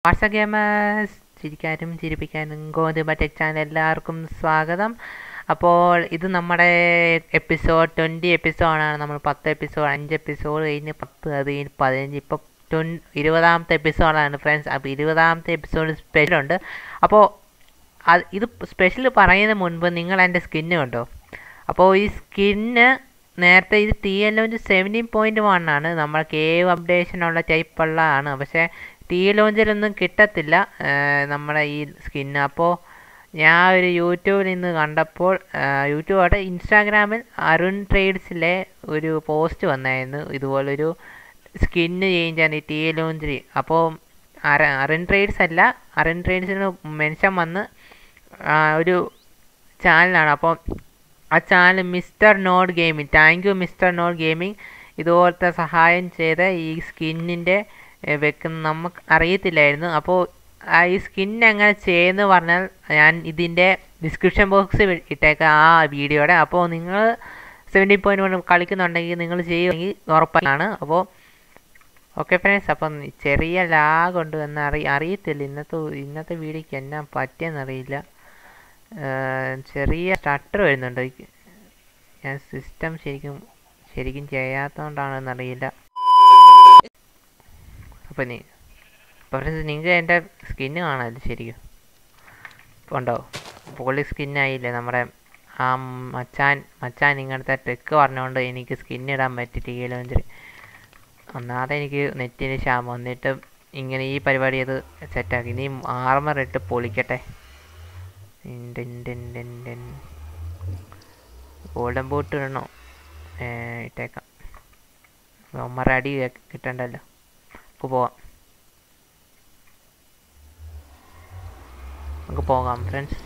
വാട്സ gamers ചിരിക്കാനും ചിരിപ്പിക്കാനും ഗോതിമ tech channel എല്ലാവർക്കും സ്വാഗതം അപ്പോൾ ഇത് നമ്മുടെ എപ്പിസോഡ് ട്വൻറ്റി എപ്പിസോഡാണ് നമ്മൾ പത്ത് എപ്പിസോഡ് അഞ്ച് എപ്പിസോഡ് കഴിഞ്ഞ് പത്ത് അത് കഴിഞ്ഞ് പതിനഞ്ച് ഇപ്പോൾ ട്വൻ ഇരുപതാമത്തെ എപ്പിസോഡാണ് ഫ്രണ്ട്സ് അപ്പോൾ ഇരുപതാമത്തെ എപ്പിസോഡ് സ്പെഷ്യലുണ്ട് അപ്പോൾ അത് ഇത് സ്പെഷ്യൽ പറയുന്നതിന് മുൻപ് നിങ്ങൾ എൻ്റെ സ്കിന്ന് കണ്ടോ അപ്പോൾ ഈ സ്കിന്ന് നേരത്തെ ഇത് T L launch seventeen point one ആണ് നമ്മൾ കേവ് അപ്ഡേഷനുള്ള ടൈപ്പുള്ളതാണ് പക്ഷേ ടി ലോഞ്ചിലൊന്നും കിട്ടത്തില്ല നമ്മുടെ ഈ സ്കിന്ന് അപ്പോൾ ഞാൻ ഒരു യൂട്യൂബിൽ നിന്ന് കണ്ടപ്പോൾ യൂട്യൂബോടെ ഇൻസ്റ്റാഗ്രാമിൽ അരുൺ ട്രേഡ്സിലെ ഒരു പോസ്റ്റ് വന്നായിരുന്നു ഇതുപോലൊരു സ്കിന്ന് ചേഞ്ച് ആണ് ഈ ടി ലോഞ്ചിൽ അപ്പോൾ അര അരുൺ ട്രേഡ്സ് അല്ല അരുൺ ട്രേഡ്സിന് മെൻഷൻ വന്ന് ഒരു ചാനലാണ് അപ്പോൾ ആ channel mister not gaming thank you mister not gaming ഇതുപോലത്തെ സഹായം ചെയ്ത ഈ സ്കിന്നിൻ്റെ വെക്കുന്ന നമുക്ക് അറിയത്തില്ലായിരുന്നു അപ്പോൾ ഈ സ്കിൻ എങ്ങനെ ചെയ്യുന്നു പറഞ്ഞാൽ ഞാൻ ഇതിൻ്റെ ഡിസ്ക്രിപ്ഷൻ ബോക്സിൽ ഇട്ടേക്കാം ആ വീഡിയോയുടെ അപ്പോൾ നിങ്ങൾ സെവൻറ്റി പോയിൻറ്റ് വൺ കളിക്കുന്നുണ്ടെങ്കിൽ നിങ്ങൾ ചെയ്യുമെങ്കിൽ ഉറപ്പാണ് അപ്പോൾ ഓക്കെ ഫ്രണ്ട്സ് അപ്പം ചെറിയ ലാഗ് ഉണ്ട് എന്ന് അറി അറിയത്തില്ല ഇന്നത്തെ ഇന്നത്തെ വീഡിയോയ്ക്ക് എന്നാ പറ്റിയെന്നറിയില്ല ചെറിയ സ്റ്റട്ടർ വരുന്നുണ്ട് ഞാൻ സിസ്റ്റം ശരിക്കും ശരിക്കും ചെയ്യാത്തതുകൊണ്ടാണെന്നറിയില്ല അപ്പോൾ നീ അപ്പോൾ ഫ്രണ്ട്സ് നിങ്ങൾക്ക് എൻ്റെ സ്കിന്ന് കാണാമല്ലോ ശരിക്കും ഉണ്ടോ പൊളി സ്കിന്നായില്ലേ നമ്മുടെ ആ മച്ചാൻ മച്ചാൻ ഇങ്ങനത്തെ ട്രിക്ക് പറഞ്ഞുകൊണ്ട് എനിക്ക് സ്കിന്നിടാൻ പറ്റി ടി വി ലോഞ്ചിൽ ഒന്നാമത് എനിക്ക് നെറ്റിന് ക്ഷാമം വന്നിട്ട് ഇങ്ങനെ ഈ പരിപാടി അത് സെറ്റാക്കി ഇനി ആർമർ ഇട്ട് പൊളിക്കട്ടെ ഗോൾഡൻ ബൂട്ട് ഇടണോ ഇട്ടേക്കാം ഒമ്മറ അടി കിട്ടണ്ടല്ലോ നമുക്ക് പോവാം നമുക്ക് പോകാം ഫ്രണ്ട്സ്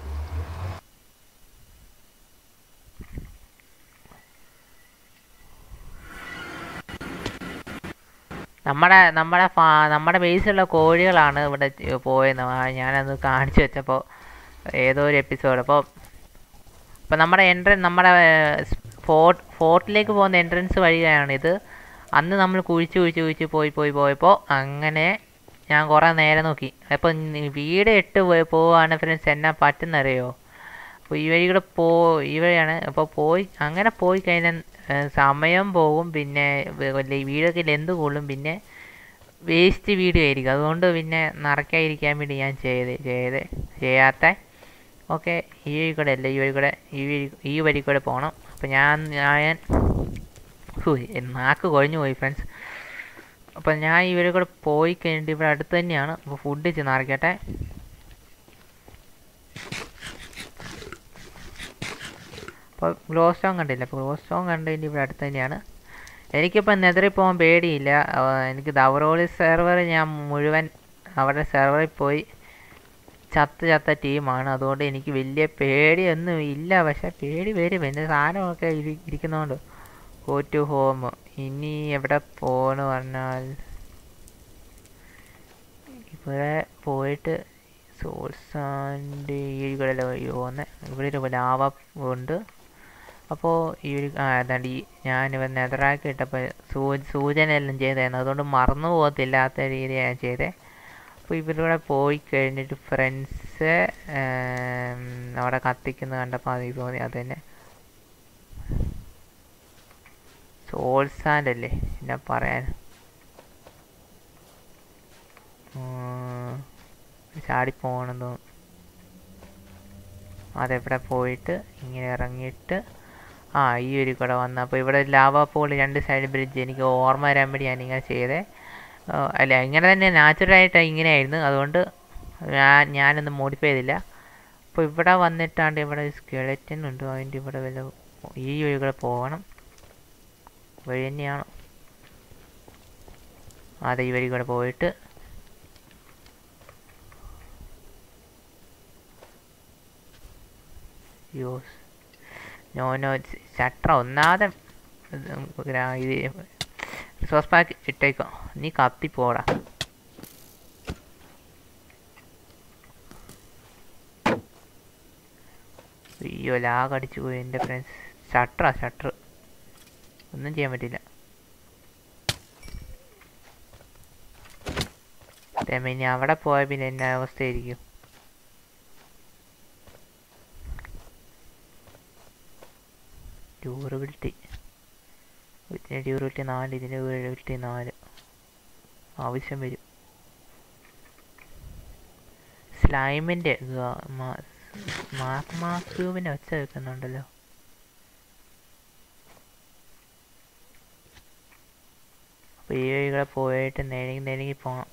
നമ്മുടെ നമ്മുടെ ഫാ നമ്മുടെ ബേസിലുള്ള കോഴികളാണ് ഇവിടെ പോയത് ഞാനത് കാണിച്ചു വെച്ചപ്പോൾ ഏതോ ഒരു എപ്പിസോഡ് അപ്പോൾ അപ്പോൾ നമ്മുടെ എൻട്രൻ നമ്മുടെ ഫോർട്ട് ഫോർട്ടിലേക്ക് പോകുന്ന എൻട്രൻസ് വഴിയാണിത് അന്ന് നമ്മൾ കുഴിച്ച് കുഴിച്ച് കുഴിച്ച് പോയി പോയി പോയപ്പോൾ അങ്ങനെ ഞാൻ കുറേ നേരം നോക്കി അപ്പോൾ വീട് ഇട്ട് പോയി പോവാണ് ഫ്രണ്ട്സ് എന്നാ പറ്റുന്നറിയോ അപ്പോൾ ഈ വഴി കൂടെ പോ ഈ വഴിയാണ് അപ്പോൾ പോയി അങ്ങനെ പോയി കഴിഞ്ഞാൽ സമയം പോകും പിന്നെ വീടൊക്കെ ലെന്ത് കൊള്ളും പിന്നെ വേസ്റ്റ് വീഡിയോ ആയിരിക്കും അതുകൊണ്ട് പിന്നെ നിറയ്ക്കാതിരിക്കാൻ വേണ്ടി ഞാൻ ചെയ്ത് ചെയ്ത് ചെയ്യാത്ത ഓക്കെ ഈ വഴി കൂടെ അല്ല ഈ വഴി കൂടെ ഈ വഴി ഈ വഴി കൂടെ പോകണം അപ്പോൾ ഞാൻ ഞാൻ നാക്ക് കൊഴിഞ്ഞു പോയി ഫ്രണ്ട്സ് അപ്പോൾ ഞാൻ ഈ വഴി കൂടെ പോയി കഴിഞ്ഞിട്ട് ഇവിടെ അടുത്ത് തന്നെയാണ് അപ്പോൾ ഫുഡ് ചെന്ന് നിറയ്ക്കട്ടെ അപ്പോൾ ഗ്ലോ സ്റ്റോൺ കണ്ടില്ല അപ്പോൾ ഗ്ലോ സ്റ്റോൺ കണ്ടതിൻ്റെ ഇവിടെ അടുത്ത് തന്നെയാണ് എനിക്കിപ്പോൾ നെതറിൽ പോകാൻ പേടിയില്ല എനിക്ക് ദവറോളി സെർവർ ഞാൻ മുഴുവൻ അവരുടെ സെർവറിൽ പോയി ചത്ത് ചത്ത ടീമാണ് അതുകൊണ്ട് എനിക്ക് വലിയ പേടിയൊന്നും ഇല്ല പക്ഷേ പേടി വരും എൻ്റെ സാധനമൊക്കെ ഇരി ഇരിക്കുന്നതുകൊണ്ട് ഗോ ടു ഹോം ഇനി എവിടെ പോകണമെന്ന് പറഞ്ഞാൽ ഇവിടെ പോയിട്ട് സോഴ്സ് ആൻഡ് ഈ ഇവിടെ പോകുന്നത് ഇവിടെ ഒരു ലാവ ഉണ്ട് അപ്പോൾ ഈ ഒരു ആ അതാണ്ട് ഈ ഞാനിവ നെതറാക്കി ഇട്ടപ്പോൾ സൂ സൂചന എല്ലാം ചെയ്തായിരുന്നു അതുകൊണ്ട് മറന്നു പോകത്തില്ലാത്ത രീതിയാണ് ചെയ്തത് അപ്പോൾ ഇവരിവിടെ പോയി കഴിഞ്ഞിട്ട് ഫ്രണ്ട്സ് അവിടെ കത്തിക്കുന്ന കണ്ടപ്പോൾ അതിൽ തോന്നി അത് തന്നെ സോൾസാൻഡ് അല്ലേ എന്നാ പറയാൻ ചാടിപ്പോകണം തോന്നും അതെവിടെ പോയിട്ട് ഇങ്ങനെ ഇറങ്ങിയിട്ട് ആ ഈ ഒരു കൂടെ വന്ന അപ്പോൾ ഇവിടെ ലാവ പോൾ രണ്ട് സൈഡ് ബ്രിഡ്ജ് എനിക്ക് ഓർമ്മ വരാൻ വേണ്ടി ഞാനിങ്ങനെ ചെയ്തേ അല്ല ഇങ്ങനെ തന്നെ നാച്ചുറലായിട്ട് ഇങ്ങനെയായിരുന്നു അതുകൊണ്ട് ഞാൻ ഞാനൊന്നും മോഡിഫൈ ചെയ്തില്ല അപ്പോൾ ഇവിടെ വന്നിട്ടാണ്ട് ഇവിടെ സ്കെലറ്റൻ ഉണ്ട് അതിൻ്റെ ഇവിടെ വല്ല ഈ വഴി കൂടെ പോകണം വഴി തന്നെയാണ് അതെ ഈ വഴി കൂടെ പോയിട്ട് യൂസ് നോ നോ ഷട്ടർ ഒന്നാമതെ ഇത് റിസോഴ്സ് പാക്ക് ഇട്ടേക്കോ നീ കത്തി പോടാ അയ്യോ ലാഗ് അടിച്ചു പോയി എൻ്റെ ഫ്രണ്ട്സ് ഷട്ടറാ ഷട്ടർ ഒന്നും ചെയ്യാൻ പറ്റില്ല ദൈവമേ, ഇനി അവിടെ പോയ പിന്നെ എന്നാ അവസ്ഥയായിരിക്കും ഡ്യൂറബിലിറ്റി ഇതിൻ്റെ ഡ്യൂറബിലിറ്റി നാല് ഇതിൻ്റെ ഡ്യൂറബിലിറ്റി നാല് ആവശ്യം വരും സ്ലൈമിൻ്റെ മാക്യൂബിനെ വെച്ച വെക്കുന്നുണ്ടല്ലോ അപ്പോൾ ഈ വഴികളെ പോയിട്ട് നെരുങ്ങി നെരുങ്ങി പോകണം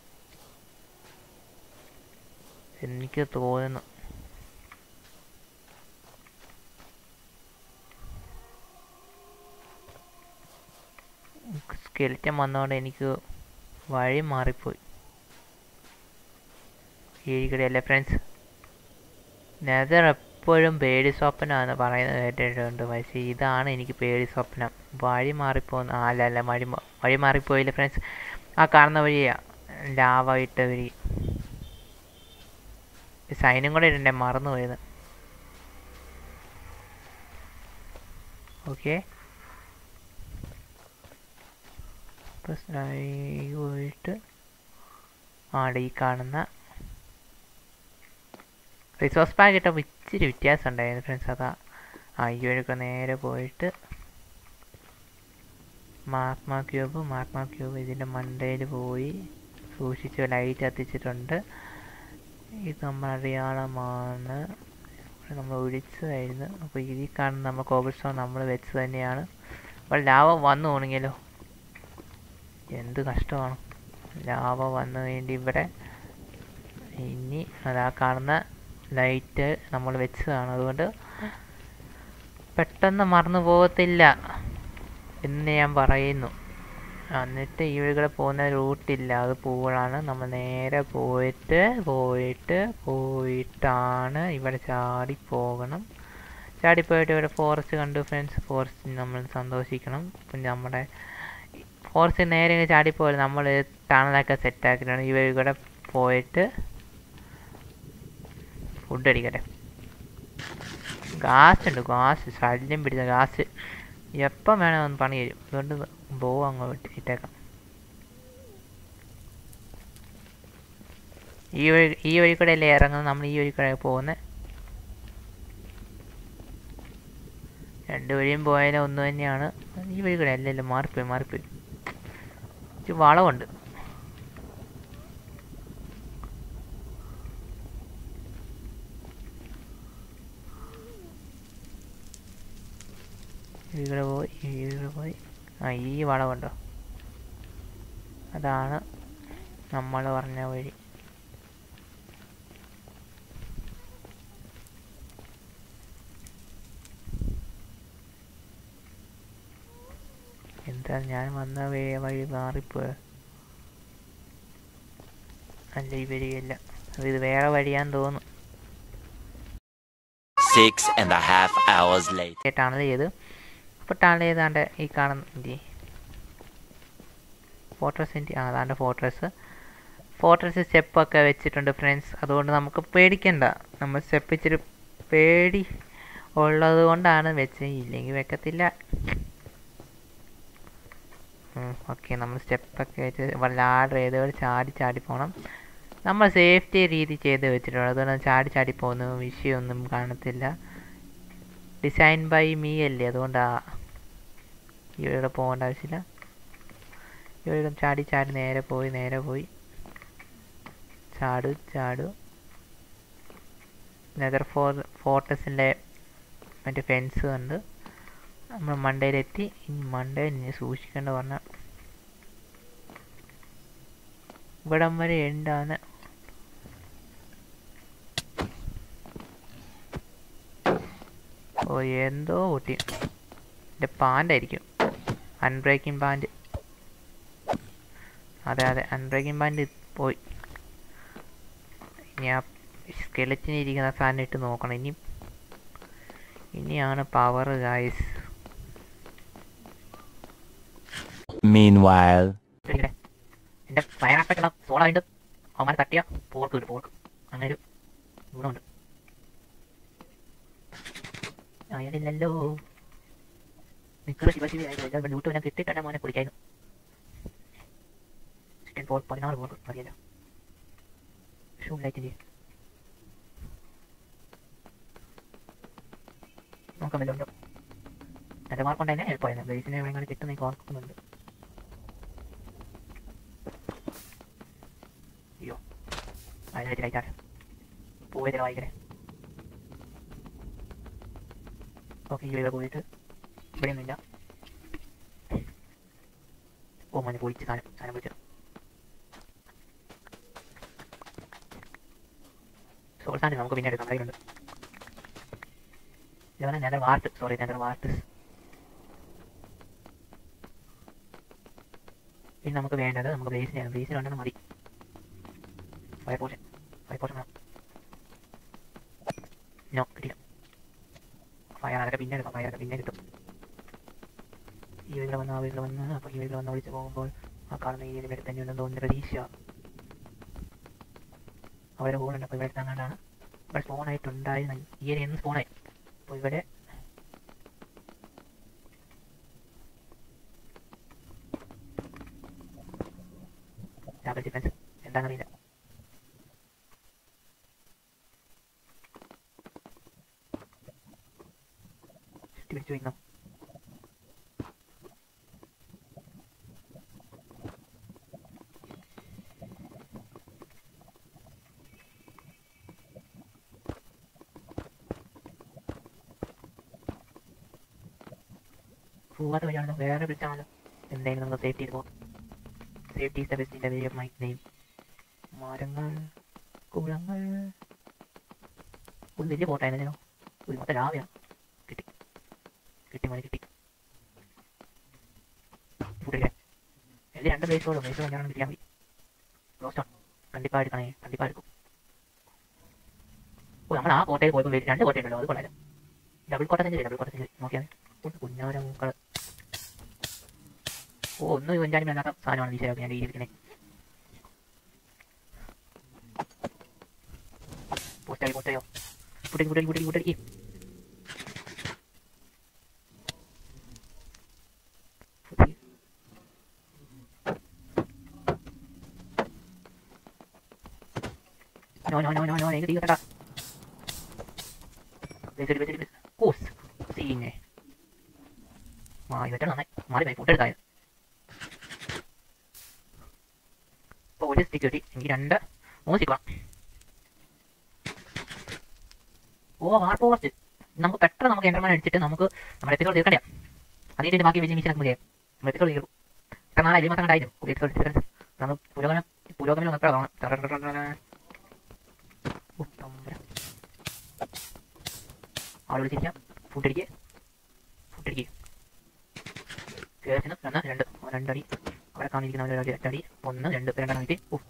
എനിക്ക് തോന്നുന്നു സ്കെലിറ്റൻ വന്നതുകൊണ്ട് എനിക്ക് വഴി മാറിപ്പോയി ഇരിക്കട്ടെ ഫ്രണ്ട്സ് നെതർ എപ്പോഴും പേടി സ്വപ്നമാണെന്ന് പറയുന്നത് കേട്ടിട്ടുണ്ട് പക്ഷേ ഇതാണ് എനിക്ക് പേടി സ്വപ്നം വഴി മാറിപ്പോകുന്ന ആ, അല്ല അല്ല വഴി മാ- വഴി മാറിപ്പോയില്ല ഫ്രണ്ട്സ് ആ കാണുന്ന വഴിയാ ലാവ ഇട്ട വഴി സൈനും കൂടെ ഇടണ്ടേ മറന്നു പോയത് ഓക്കെ പോയിട്ട് ആടെ ഈ കാണുന്ന റിസോഴ്സ് പാക്ക് ഇട്ടപ്പോൾ ഇച്ചിരി വ്യത്യാസം ഉണ്ടായിരുന്നു ഫ്രണ്ട്സ് അതാ ആ ഈ വഴിയൊക്കെ നേരെ പോയിട്ട് മാഗ്മ ക്യൂബ് മാഗ്മ ക്യൂബ് ഇതിൻ്റെ മണ്ടയിൽ പോയി സൂക്ഷിച്ച് ലൈറ്റ് കത്തിച്ചിട്ടുണ്ട് ഇത് നമ്മൾ അടയാളമാണ് ഇവിടെ നമ്മൾ ഒഴിച്ചതായിരുന്നു അപ്പോൾ ഇതിൽ കാണുന്ന നമ്മൾ കോബിൾ സ്റ്റോൺ നമ്മൾ വെച്ച് തന്നെയാണ് അപ്പോൾ ലാവ വന്നു പോകണമെങ്കിലോ എന്ത് കഷ്ടമാണ് ലാവ വന്നു വേണ്ടി ഇവിടെ ഇനി അതാ കാണുന്ന ലൈറ്റ് നമ്മൾ വെച്ചതാണ് അതുകൊണ്ട് പെട്ടെന്ന് മറന്നു പോകത്തില്ല എന്ന് ഞാൻ പറയുന്നു എന്നിട്ട് ഈ വഴികളെ പോകുന്ന റൂട്ടില്ല അത് പൂളാണ് നമ്മൾ നേരെ പോയിട്ട് പോയിട്ട് പോയിട്ടാണ് ഇവിടെ ചാടി പോകണം ചാടിപ്പോയിട്ട് ഇവിടെ ഫോറസ്റ്റ് കണ്ടു ഫ്രണ്ട്സ് ഫോറസ്റ്റ് നമ്മൾ സന്തോഷിക്കണം പിന്നെ നമ്മുടെ ഫോറസ്റ്റ് നേരെ ഇങ്ങ് ചാടിപ്പോയി നമ്മൾ ടണലൊക്കെ സെറ്റാക്കിയിട്ടാണ് ഈ വഴി കൂടെ പോയിട്ട് ഫുഡ് അടിക്കട്ടെ ഗ്യാസ് ഉണ്ട് ഗ്യാസ് ശല്യം പിടിച്ച ഗ്യാസ് എപ്പം വേണം ഒന്ന് പണി തരും അതുകൊണ്ട് പോവും അങ്ങോട്ട് ഇട്ടേക്കാം ഈ വഴി ഈ വഴി കൂടെ അല്ലേ ഇറങ്ങുന്നത് നമ്മൾ ഈ വഴി കൂടെ പോകുന്നത് രണ്ട് വഴിയും പോയാലും ഒന്ന് തന്നെയാണ് ഈ വഴി കൂടെ അല്ലല്ലോ മാറിപ്പോയി മാറിപ്പോയി ഇച്ചിരി വളമുണ്ട് ഇവിടെ പോയി ഇവിടെ പോയി ആ ഈ വളവുണ്ടോ അതാണ് നമ്മൾ പറഞ്ഞ വഴി എന്താ ഞാൻ വന്ന വേ- വഴി മാറിപ്പോയോ അല്ല ഈ വഴിയല്ല അത് ഇത് വേറെ വഴിയാന്ന് തോന്നുന്നു Six and a half hours later. Tunnel ചെയ്ത് അപ്പോൾ ടണൽ ചെയ്താണ്ട് ഈ കാണുന്ന എന്തി ഫോട്ടോസിൻ്റെ ആ അതാണ്ട് ഫോട്ടോസ് ഫോട്ടോസ് സ്റ്റെപ്പൊക്കെ വെച്ചിട്ടുണ്ട് ഫ്രണ്ട്സ് അതുകൊണ്ട് നമുക്ക് പേടിക്കണ്ട നമ്മൾ സ്റ്റെപ്പ് ഇച്ചിരി പേടി ഉള്ളത് കൊണ്ടാണ് വെച്ച് ഇല്ലെങ്കിൽ വെക്കത്തില്ല ഓക്കെ നമ്മൾ സ്റ്റെപ്പൊക്കെ വെച്ച് വല്ലാതെ ഏതോ ചാടി ചാടി പോകണം നമ്മൾ സേഫ്റ്റി രീതി ചെയ്ത് വെച്ചിട്ടുണ്ട് അതുകൊണ്ട് ചാടി ചാടി പോകുന്ന വിഷയമൊന്നും കാണത്തില്ല ഡിസൈൻ ബൈ മീ അല്ലേ അതുകൊണ്ടാ ഇവിടെ പോകേണ്ട ആവശ്യമില്ല ഇവിടെ ചാടി ചാടി നേരെ പോയി നേരെ പോയി ചാടു ചാടു നെതർ ഫോ ഫോർട്ടസിൻ്റെ മറ്റേ ഫെൻസ് ഉണ്ട് നമ്മൾ മണ്ടയിലെത്തി ഇനി മണ്ടയിൽ ഇനി സൂക്ഷിക്കേണ്ട പറഞ്ഞാൽ ഇവിടം വരെ ഉണ്ടാകുന്ന ഓ എന്തോ പൊട്ടി എൻ്റെ പാൻ്റായിരിക്കും അൺബ്രേക്കിംഗ് പാൻറ് അതെ അതെ അൺബ്രേക്കിംഗ് പാൻറ് പോയി ഇനി ആ സ്കെലറ്റിന് ഇരിക്കുന്ന സാധനം ഇട്ട് നോക്കണം ഇനി ഇനിയാണ് പവർ ഗായ്സ് Meanwhile, എൻ്റെ ഫയറാപ്പെട്ടുള്ള സോളായിട്ട് അവന്മാരെ തട്ടിയ പോർക്ക് വരും പോർക്ക് അങ്ങനെ ഒരു ഗുണമുണ്ട് അയാളില്ലല്ലോ നിൽക്കുന്ന ശിവശിവി ആയിരുന്നു ലൂട്ട് വല്ല കിട്ടിയിട്ടാണ് മോനെ കുടിക്കായിരുന്നു ചിക്കൻ പോൾ പതിനാറ് പോർക്ക് മതിയല്ലോ ഷൂ ലൈറ്റിൻ്റെ നോക്കാൻ വല്ലതുണ്ടോ നല്ല മാർക്ക് ഉണ്ടായിരുന്നെ എളുപ്പമായിരുന്നു ബേസിനെ എവിടെയെങ്കിലും കിട്ടുന്ന എനിക്ക് ഓർക്കുന്നുണ്ട് അയ്യോ അതിനായിട്ട് ലൈറ്റാണ് പോയതിൽ വായിക്കണേ ഓക്കെ ഇവിടെ പോയിട്ട് ഇവിടെ ഒന്നുമില്ല ഓ മഞ്ഞ പൊളിച്ച് സാധനം സാധനം പൊളിച്ചു സോൾ സാധനം നമുക്ക് പിന്നെ എടുക്കാം കയ്യിലുണ്ട് ഇതാണ് nether wart sorry nether wart പിന്നെ നമുക്ക് വേണ്ടത് നമുക്ക് ബേസിനാണ് ബേസിന് വേണ്ടത് മതി ഫയർ പോഷൻ ഫയർ പോഷൻ വേണം നോ കിട്ടില്ല ഫയർ അതൊക്കെ പിന്നെ എടുക്കാം ഫയർ പിന്നെ കിട്ടും ഈ വീട്ടിൽ വന്ന് ആ വീട്ടിൽ വന്ന് അപ്പോൾ ഈ വീട്ടിൽ വന്ന് വിളിച്ച് പോകുമ്പോൾ ആ കാണുന്ന ഈ ഇതിൻ്റെ അടുത്ത് തന്നെ ഉണ്ടെന്ന് തോന്നുന്ന പ്രതീക്ഷ അവരെ പോകുന്നുണ്ട് അപ്പോൾ ഇവിടെ തങ്ങാണ്ടാണ് ഇവിടെ സ്പോൺ ആയിട്ടുണ്ടായി ഈ ഏരിയ നിന്ന് സ്പോണായി അപ്പോൾ ഇവിടെ ഡബിൾ ഡിഫൻസ് എന്താണെന്നറിയില്ല പിടിച്ചു വയ്ക്കുന്നു പോവാത്ത വഴിയാണല്ലോ വേറെ വിളിച്ചാണല്ലോ എന്തായാലും നമുക്ക് സേഫ്റ്റി ചെയ്ത് പോകാം safety is the best in the way of my name മരങ്ങൾ കുളങ്ങൾ ഒരു വലിയ ബോട്ടായിരുന്നല്ലോ ഒരു മൊത്തം രാവിലെ കിട്ടി കിട്ടി മതി കിട്ടി ഫുഡില്ലേ എല്ലാം രണ്ട് ബേസോളൂ ബേസ് കഴിഞ്ഞാൽ കിട്ടിയാൽ മതി റോസ്റ്റ് ആണ് കണ്ടിപ്പാ എടുക്കണേ കണ്ടിപ്പാ എടുക്കും ഓ നമ്മൾ ആ കോട്ടയിൽ പോയപ്പോൾ രണ്ട് കോട്ടയുണ്ടല്ലോ അത് കൊള്ളാം ഡബിൾ കോട്ട സെഞ്ചുറി ഡബിൾ കോട്ട സെഞ്ചുറി നോക്കിയാൽ കുഞ്ഞാവര മൂക്കള് ഓ ഒന്നും കൊഞ്ചാനും വേണ്ടാത്ത സാധനമാണ് വീശയൊക്കെ ഞാൻ രീതിയിരിക്കുന്നത് പോസ്റ്റായി പോസ്റ്റായോ പുട്ടടി പുട്ടടി പുട്ടടി പുട്ടടി no no no no no എനിക്ക് തീ കണ്ട വെച്ചടി വെച്ചടി കോസ് സീനെ മാറി വെട്ടണം നന്നായി മാറി പോയി ഫുഡ് ഇപ്പോൾ ഒരു സ്റ്റിക്ക് കിട്ടി എനിക്ക് രണ്ട് മൂന്ന് സ്റ്റിക്ക് വേണം ഓ വാർ പോസ്റ്റ് നമുക്ക് പെട്ടെന്ന് നമുക്ക് എൻ്റർമാൻ അടിച്ചിട്ട് നമുക്ക് നമ്മുടെ എപ്പിസോഡ് തീർക്കണ്ടേ അതിൻ്റെ ബാക്കി വലിയ മീശ നമുക്ക് ചെയ്യാം നമ്മുടെ എപ്പിസോഡ് തീർക്കും ഇത്ര നാളെ വലിയ മാസം ഉണ്ടായിരുന്നു എപ്പിസോഡ് ഡിഫറൻസ് നമ്മൾ പുരോഗമനം പുരോഗമനം ഒന്ന് എപ്പോഴാണ് ആൾ വിളിച്ചിരിക്കാം ഫുഡ് അടിക്കുക ഫുഡ് അടിക്കുക കേസിന് ഒന്ന് രണ്ട് രണ്ടടി അവിടെ കാണിരിക്കുന്ന ഒരു രണ്ടടി ഒന്ന് രണ്ട് രണ്ടെണ്ണം കിട്ടി ഓ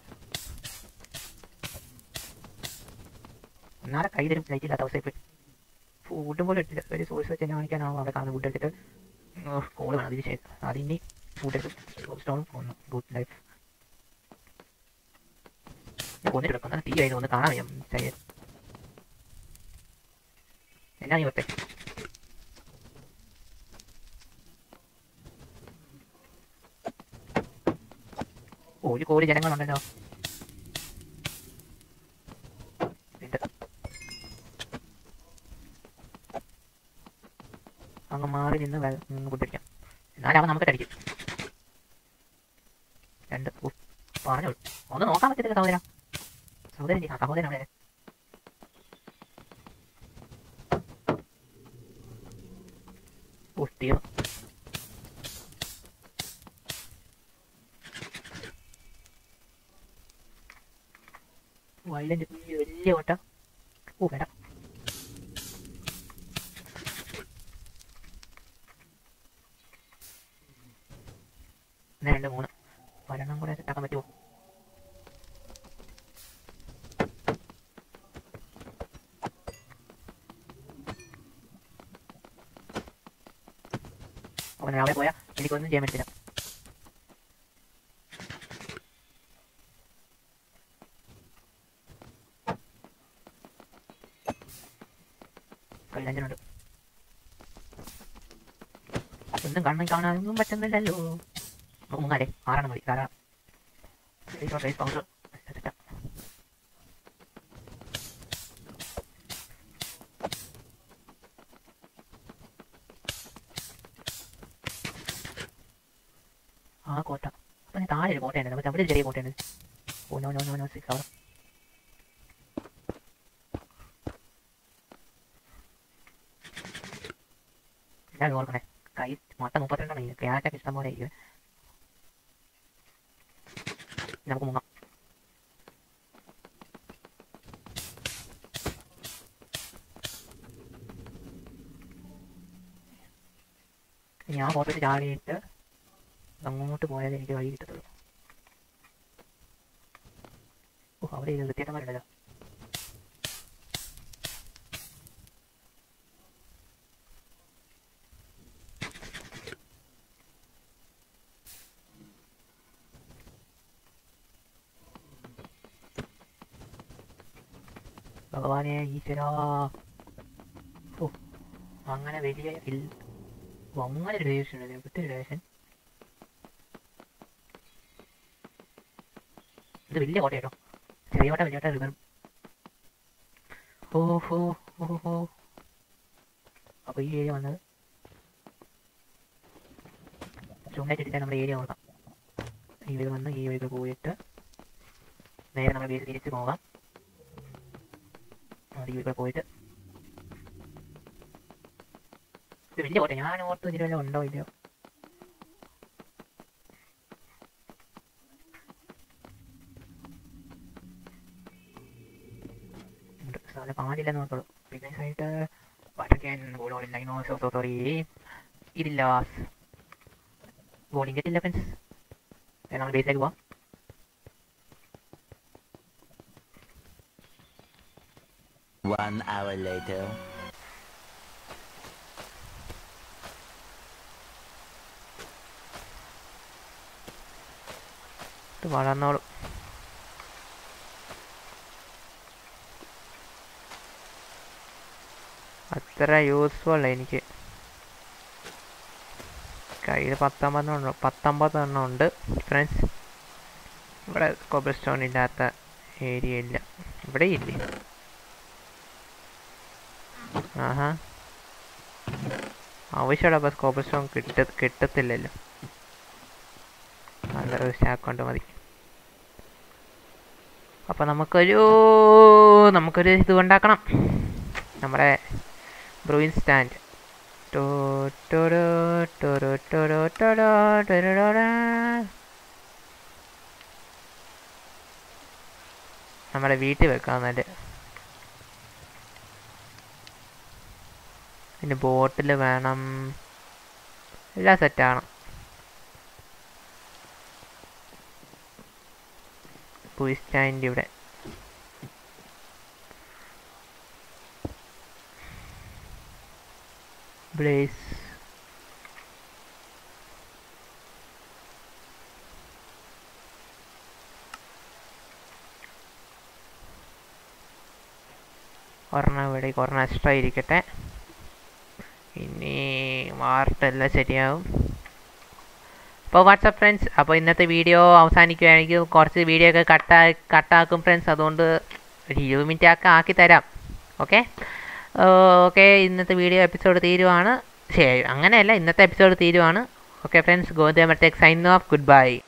ഒന്നാടെ കൈ തരും ലൈറ്റ് ഇല്ലാത്ത അവസ്ഥയിൽ ഫുഡും പോലും എടുത്തില്ല ഒരു സോഴ്സ് വെച്ച് തന്നെ കാണിക്കാനാവും അവിടെ കാണുന്ന ഫുഡ് എടുത്തിട്ട് കോൾ വേണം അതിന് ശേഷം അതിന് ഫുഡ് എടുത്ത് സ്റ്റോണും ഒന്ന് ഗുഡ് ലൈഫ് കൊന്നിട്ട് എടുക്കുന്ന തീ ആയിരുന്നു ഒന്ന് കാണാൻ വയ്യം ശരി എന്നാ നീ ഒറ്റ ഒരു കോടി ജനങ്ങളുണ്ടല്ലോ ഉണ്ട്. അങ്ങ് മാറി നിന്ന് വെ- ഉം കുടിക്കാം എന്നാലും അവൻ നമുക്ക് അടിക്കും രണ്ട് ഉഫ്, പറഞ്ഞോളൂ ഒന്ന് നോക്കാൻ പറ്റത്തില്ല സഹോദര സഹോദരൻ ചെയ്യ്. ആ സഹോദരൻ അവിടെ ഉഫ്, തീർന്നു വയലന്റ് വലിയ ഓട്ട ഓ വേണ്ട ഒന്ന് രണ്ട് മൂന്ന് ഒരെണ്ണം കൂടെ സെറ്റാക്കാൻ പറ്റുമോ അവൻ അവിടെ പോയാൽ എനിക്കൊന്നും ചെയ്യാൻ പറ്റില്ല കൈലഞ്ചനുണ്ട് ഒന്നും കണ്ണും കാണാനൊന്നും പറ്റുന്നില്ലല്ലോ മൂന്നാലേ ആറാണ് മതി ധാരാളം പൗഡർ ആ കോട്ട അപ്പം ഞാൻ താഴെ ഒരു കോട്ടയുണ്ട് നമുക്ക് അവിടെ ഒരു ചെറിയ കോട്ടയുണ്ട് oh no no no no six അവിടെ എല്ലാവരും ഓർക്കണേ കൈ മൊത്തം മുപ്പത്തിരണ്ടാണ് ക്യാഷൊക്കെ ഇഷ്ടം പോലെ ഇരിക്കും നമുക്ക് മുങ്ങാം ഞാൻ പുറത്തേക്ക് ചാടിയിട്ട് അങ്ങോട്ട് പോയാലേ എനിക്ക് വഴി കിട്ടത്തുള്ളൂ ഓ അവിടെ ഇത് വൃത്തിയേട്ടന്മാരുണ്ടല്ലോ ഭഗവാനെ ഈശ്വരാ ഓ അങ്ങനെ വലിയ ഇൽ ഓ, അങ്ങനെ ഒരു ഡിവിഷൻ ഉണ്ട് ഒത്തിരി ഡിവിഷൻ ഇത് വലിയ കോട്ട കേട്ടോ ചെറിയ കോട്ട വലിയ കോട്ട റിവർ ഓ ഹോ ഓ ഹോ അപ്പൊ ഈ ഏരിയ വന്നത് ചുണ്ടായിട്ട് എടുത്താൽ നമ്മുടെ ഏരിയ നോക്കാം ഈ വഴി വന്ന് ഈ വഴിക്ക് പോയിട്ട് നേരെ നമ്മുടെ ബേസ് തിരിച്ച് പോകാം അത് ഈ വഴിക്ക് പോയിട്ട് ഇത് വലിയ കോട്ട ഞാൻ ഓർത്ത് ഇതിൽ വല്ലതും ഉണ്ടോ ഇല്ലയോ ഉണ്ട്. സാധനം പാടില്ലെന്ന് ഓർത്തോളൂ പിന്നെ സൈഡ് വാട്ടർക്യാൻ ഗോളോളില്ല സോ സോ സോറി ഇതില്ല ഗോളിംഗ് ഗെറ്റില്ല ഫ്രണ്ട്സ് നമ്മൾ ബേസിലേക്ക് പോവാം One hour later. ഇത് വളർന്നോളും അത്ര യൂസ്ഫുൾ എനിക്ക് കയ്യിൽ പത്തൊമ്പതെണ്ണം ഉണ്ട് പത്തൊമ്പതെണ്ണം ഉണ്ട് ഫ്രണ്ട്സ് ഇവിടെ കോബിൾ സ്റ്റോൺ ഇല്ലാത്ത ഏരിയ ഇല്ല ഇവിടെ ഇല്ലേ ആഹാ ആവശ്യമുള്ള കോബിൾ സ്റ്റോൺ കിട്ട കിട്ടത്തില്ലല്ലോ അതൊരു സ്റ്റാക്ക് കൊണ്ട് മതി അപ്പോൾ നമുക്കൊരു നമുക്കൊരു ഇത് ഉണ്ടാക്കണം നമ്മുടെ ബ്രൂയിൻ സ്റ്റാൻഡ് ടോ ടോടോ ടോടോ ടോടോ ടോടോ ടോടോടാ. നമ്മുടെ വീട്ടിൽ വെക്കാം നല്ല പിന്നെ ബോട്ടിൽ വേണം എല്ലാം സെറ്റാണ് പോയി സ്റ്റാൻഡ് ഇവിടെ ബ്ലേസ് ഒരെണ്ണം ഇവിടെ ഒരെണ്ണം എക്സ്ട്രാ ഇരിക്കട്ടെ ഇനി വാർട്ടെല്ലാം ശരിയാവും അപ്പോൾ വാട്സപ്പ് ഫ്രണ്ട്സ് അപ്പോൾ ഇന്നത്തെ വീഡിയോ അവസാനിക്കുകയാണെങ്കിൽ കുറച്ച് വീഡിയോ ഒക്കെ കട്ടാ കട്ടാക്കും ഫ്രണ്ട്സ് അതുകൊണ്ട് ഒരു ഇരുപത് മിനിറ്റ് ഒക്കെ ആക്കി തരാം ഓക്കെ ഓക്കെ ഇന്നത്തെ വീഡിയോ എപ്പിസോഡ് തീരുവാണ് ശരി അങ്ങനെയല്ല ഇന്നത്തെ എപ്പിസോഡ് തീരുവാണ് ഓക്കെ ഫ്രണ്ട്സ് ഗോതമ tech sign off good by